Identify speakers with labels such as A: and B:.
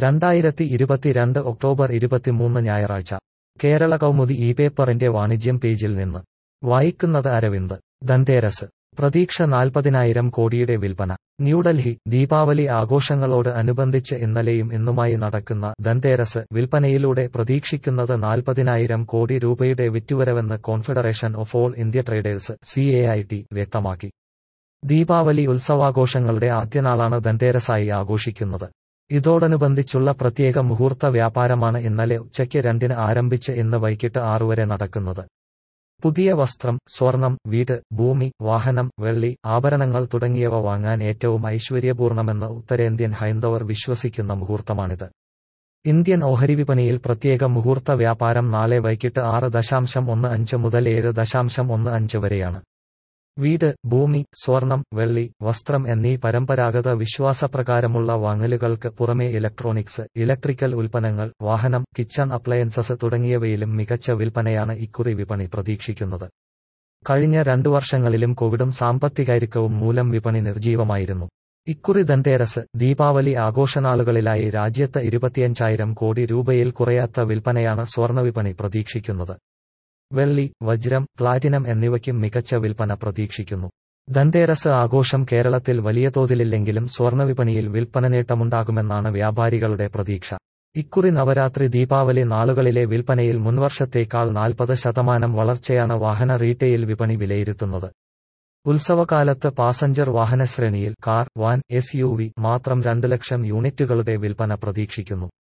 A: രണ്ടായിരത്തി ഇരുപത്തിരണ്ട് ഒക്ടോബർ ഇരുപത്തിമൂന്ന് ഞായറാഴ്ച കേരള കൗമുദി ഈ പേപ്പറിന്റെ വാണിജ്യം പേജിൽ നിന്ന് വായിക്കുന്നത് അരവിന്ദ് ധൻതേരസ് പ്രതീക്ഷ നാൽപ്പതിനായിരം കോടിയുടെ വിൽപ്പന ന്യൂഡൽഹി ദീപാവലി ആഘോഷങ്ങളോട് അനുബന്ധിച്ച് ഇന്നലെയും ഇന്നുമായി നടക്കുന്ന ധൻതേരസ് വിൽപ്പനയിലൂടെ പ്രതീക്ഷിക്കുന്നത് നാൽപ്പതിനായിരം കോടി രൂപയുടെ വിറ്റുവരവെന്ന് confederation of all India traders C വ്യക്തമാക്കി ദീപാവലി ഉത്സവാഘോഷങ്ങളുടെ ആദ്യനാളാണ് ധൻതേരസായി ആഘോഷിക്കുന്നത് ഇതോടനുബന്ധിച്ചുള്ള പ്രത്യേക മുഹൂർത്ത വ്യാപാരമാണ് ഇന്നലെ ഉച്ചയ്ക്ക് രണ്ടിന് ആരംഭിച്ച് ഇന്ന് വൈകിട്ട് ആറുവരെ നടക്കുന്നത് പുതിയ വസ്ത്രം സ്വർണം വീട് ഭൂമി വാഹനം വെള്ളി ആഭരണങ്ങൾ തുടങ്ങിയവ വാങ്ങാൻ ഏറ്റവും ഐശ്വര്യപൂർണമെന്ന് ഉത്തരേന്ത്യൻ ഹൈന്ദവർ വിശ്വസിക്കുന്ന മുഹൂർത്തമാണിത് ഇന്ത്യൻ ഓഹരി വിപണിയിൽ പ്രത്യേക മുഹൂർത്ത വ്യാപാരം നാളെ വൈകിട്ട് ആറ് ദശാംശം ഒന്ന് അഞ്ച് മുതൽ ഏഴ് ദശാംശം ഒന്ന് അഞ്ച് വരെയാണ് വീട് ഭൂമി സ്വർണം വെള്ളി വസ്ത്രം എന്നീ പരമ്പരാഗത വിശ്വാസപ്രകാരമുള്ള വാങ്ങലുകൾക്ക് പുറമെ ഇലക്ട്രോണിക്സ് ഇലക്ട്രിക്കൽ ഉൽപ്പന്നങ്ങൾ വാഹനം കിച്ചൺ അപ്ലയൻസസ് തുടങ്ങിയവയിലും മികച്ച വിൽപ്പനയാണ് ഇക്കുറി വിപണി പ്രതീക്ഷിക്കുന്നത് കഴിഞ്ഞ രണ്ടു വർഷങ്ങളിലും കോവിഡും സാമ്പത്തികൈരുക്കവും മൂലം വിപണി നിർജീവമായിരുന്നു ഇക്കുറി ധൻതേരസ് ദീപാവലി ആഘോഷനാളുകളിലായി രാജ്യത്ത് ഇരുപത്തിയഞ്ചായിരം കോടി രൂപയിൽ കുറയാത്ത വിൽപ്പനയാണ് സ്വർണ്ണവിപണി പ്രതീക്ഷിക്കുന്നത് വെള്ളി വജ്രം പ്ലാറ്റിനം എന്നിവയ്ക്കും മികച്ച വിൽപ്പന പ്രതീക്ഷിക്കുന്നു ധൻതേരസ് ആഘോഷം കേരളത്തിൽ വലിയ തോതിലില്ലെങ്കിലും സ്വർണ്ണവിപണിയിൽ വിൽപ്പന നേട്ടമുണ്ടാകുമെന്നാണ് വ്യാപാരികളുടെ പ്രതീക്ഷ ഇക്കുറി നവരാത്രി ദീപാവലി നാളുകളിലെ വിൽപ്പനയിൽ മുൻവർഷത്തേക്കാൾ നാൽപ്പത് ശതമാനം വളർച്ചയാണ് വാഹന റീറ്റെയിൽ വിപണി വിലയിരുത്തുന്നത് ഉത്സവകാലത്ത് പാസഞ്ചർ വാഹന ശ്രേണിയിൽ കാർ വാൻ എസ് മാത്രം രണ്ട് ലക്ഷം യൂണിറ്റുകളുടെ വിൽപ്പന പ്രതീക്ഷിക്കുന്നു